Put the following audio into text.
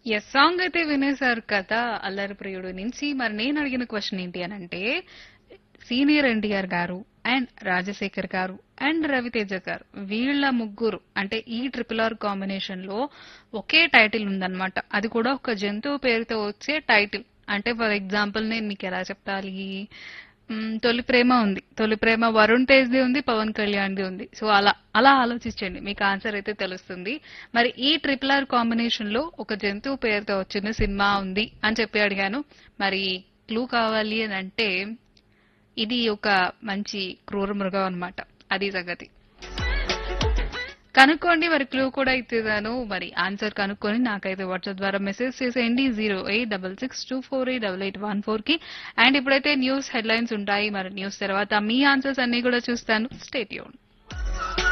yes song అయితే వినేశారు కదా అల్లరి ప్రియుడు నుంచి మరి నేను అడిగిన క్వశ్చన్ ఏంటి అని అంటే సీనియర్ ఎన్టీఆర్ గారు అండ్ రాజశేఖర్ గారు అండ్ రవితేజ గారు వీళ్ళ ముగ్గురు అంటే ఈ ట్రిపుల్ ఆర్ కాంబినేషన్ లో ఒకే టైటిల్ ఉందన్నమాట అది కూడా ఒక జంతువు పేరుతో వచ్చే టైటిల్ అంటే ఫర్ ఎగ్జాంపుల్ నేను మీకు ఎలా చెప్పాలి మ్మ్, తొలి ప్రేమ ఉంది తొలి ప్రేమ వరుణ్ తేజ్ది ఉంది పవన్ కళ్యాణ్ది ఉంది సో అలా అలా ఆలోచించండి మీకు ఆన్సర్ అయితే తెలుస్తుంది మరి ఈ ట్రిపుల్ ఆర్ కాంబినేషన్ లో ఒక జంతువు పేరుతో వచ్చిన సినిమా ఉంది అని చెప్పి అడిగాను మరి క్లూ కావాలి అని అంటే ఇది ఒక మంచి క్రూర మృగం అన్నమాట అది సంగతి కనుక్కోండి మరి క్లూ కూడా ఇచ్చేదాను మరి ఆన్సర్ కనుక్కొని నాకైతే వాట్సాప్ ద్వారా మెసేజ్ చేసేయండి zero eight double six two four eight double eight one four కి అండ్ ఇప్పుడైతే న్యూస్ హెడ్లైన్స్ ఉంటాయి మరి న్యూస్ తర్వాత మీ ఆన్సర్స్ అన్ని కూడా చూస్తాను స్టేట్ యూన్